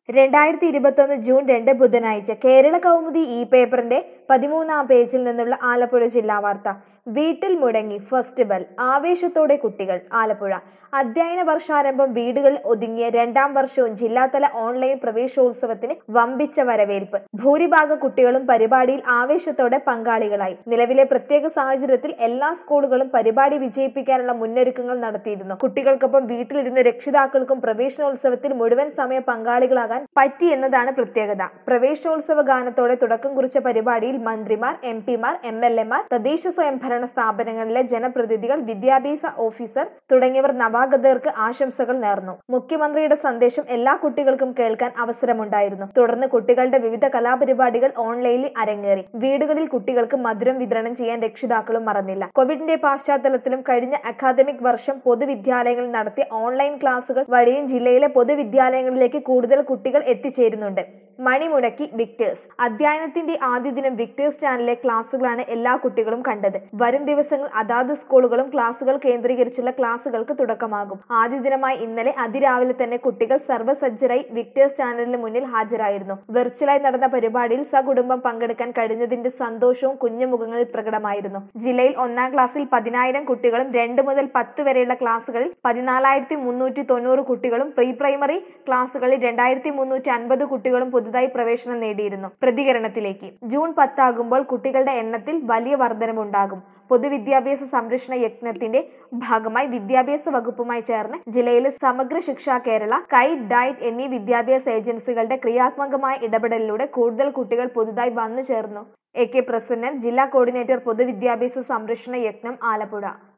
രണ്ടായിരത്തി ഇരുപത്തൊന്ന് ജൂൺ രണ്ട് ബുധനാഴ്ച കേരള കൗമുദി ഇ പേപ്പറിന്റെ പതിമൂന്നാം പേജിൽ നിന്നുള്ള ആലപ്പുഴ ജില്ലാ വാർത്ത വീട്ടിൽ മുടങ്ങി ഫസ്റ്റ് ബെൽ ആവേശത്തോടെ കുട്ടികൾ ആലപ്പുഴ അധ്യയന വർഷാരംഭം വീടുകളിൽ ഒതുങ്ങിയ രണ്ടാം വർഷവും ജില്ലാതല ഓൺലൈൻ പ്രവേശോത്സവത്തിന് വമ്പിച്ച വരവേൽപ്പ് ഭൂരിഭാഗ കുട്ടികളും പരിപാടിയിൽ ആവേശത്തോടെ പങ്കാളികളായി നിലവിലെ പ്രത്യേക സാഹചര്യത്തിൽ എല്ലാ സ്കൂളുകളും പരിപാടി വിജയിപ്പിക്കാനുള്ള മുന്നൊരുക്കങ്ങൾ നടത്തിയിരുന്നു കുട്ടികൾക്കൊപ്പം വീട്ടിലിരുന്ന് രക്ഷിതാക്കൾക്കും പ്രവേശനോത്സവത്തിൽ മുഴുവൻ സമയ പങ്കാളികളാകാൻ പറ്റി എന്നതാണ് പ്രത്യേകത പ്രവേശനോത്സവ ഗാനത്തോടെ തുടക്കം കുറിച്ച പരിപാടിയിൽ മന്ത്രിമാർ എം പിമാർ എം എൽ എമാർ തദ്ദേശ സ്വയംഭരണ സ്ഥാപനങ്ങളിലെ ജനപ്രതിനിധികൾ വിദ്യാഭ്യാസ ഓഫീസർ തുടങ്ങിയവർ നവാഗതർക്ക് ആശംസകൾ നേർന്നു മുഖ്യമന്ത്രിയുടെ സന്ദേശം എല്ലാ കുട്ടികൾക്കും കേൾക്കാൻ അവസരമുണ്ടായിരുന്നു തുടർന്ന് കുട്ടികളുടെ വിവിധ കലാപരിപാടികൾ ഓൺലൈനിൽ അരങ്ങേറി വീടുകളിൽ കുട്ടികൾക്ക് മധുരം വിതരണം ചെയ്യാൻ രക്ഷിതാക്കളും മറന്നില്ല കോവിഡിന്റെ പശ്ചാത്തലത്തിലും കഴിഞ്ഞ അക്കാദമിക് വർഷം പൊതുവിദ്യാലയങ്ങളിൽ നടത്തിയ ഓൺലൈൻ ക്ലാസുകൾ വഴിയും ജില്ലയിലെ പൊതുവിദ്യാലയങ്ങളിലേക്ക് കൂടുതൽ കുട്ടികൾ എത്തിച്ചേരുന്നുണ്ട് മണിമുടക്കി വിക്ടേഴ്സ് അധ്യയനത്തിന്റെ ആദ്യ ദിനം വിക്ടേഴ്സ് ചാനലിലെ ക്ലാസുകളാണ് എല്ലാ കുട്ടികളും കണ്ടത് വരും ദിവസങ്ങൾ അതാത് സ്കൂളുകളും ക്ലാസുകൾ കേന്ദ്രീകരിച്ചുള്ള ക്ലാസുകൾക്ക് തുടക്കമാകും ആദ്യ ദിനമായ ഇന്നലെ അതിരാവിലെ തന്നെ കുട്ടികൾ സർവ്വസജ്ജരായി വിക്ടേഴ്സ് ചാനലിന് മുന്നിൽ ഹാജരായിരുന്നു വെർച്വലായി നടന്ന പരിപാടിയിൽ സകുടുംബം പങ്കെടുക്കാൻ കഴിഞ്ഞതിന്റെ സന്തോഷവും കുഞ്ഞുമുഖങ്ങളിൽ പ്രകടമായിരുന്നു ജില്ലയിൽ ഒന്നാം ക്ലാസ്സിൽ പതിനായിരം കുട്ടികളും രണ്ട് മുതൽ പത്ത് വരെയുള്ള ക്ലാസുകളിൽ പതിനാലായിരത്തി മുന്നൂറ്റി തൊണ്ണൂറ് കുട്ടികളും പ്രീ പ്രൈമറി ക്ലാസുകളിൽ രണ്ടായിരത്തി മുന്നൂറ്റി അൻപത് കുട്ടികളും പുതുതായി പ്രവേശനം നേടിയിരുന്നു പ്രതികരണത്തിലേക്ക് ജൂൺ പത്താകുമ്പോൾ കുട്ടികളുടെ എണ്ണത്തിൽ വലിയ വർധനവുണ്ടാകും പൊതുവിദ്യാഭ്യാസ സംരക്ഷണ യജ്ഞത്തിന്റെ ഭാഗമായി വിദ്യാഭ്യാസ വകുപ്പുമായി ചേർന്ന് ജില്ലയിലെ സമഗ്ര ശിക്ഷ കേരള കൈ ഡയറ്റ് എന്നീ വിദ്യാഭ്യാസ ഏജൻസികളുടെ ക്രിയാത്മകമായ ഇടപെടലിലൂടെ കൂടുതൽ കുട്ടികൾ പുതുതായി വന്നു ചേർന്നു എ കെ പ്രസന്നൻ ജില്ലാ കോർഡിനേറ്റർ പൊതുവിദ്യാഭ്യാസ സംരക്ഷണ യജ്ഞം ആലപ്പുഴ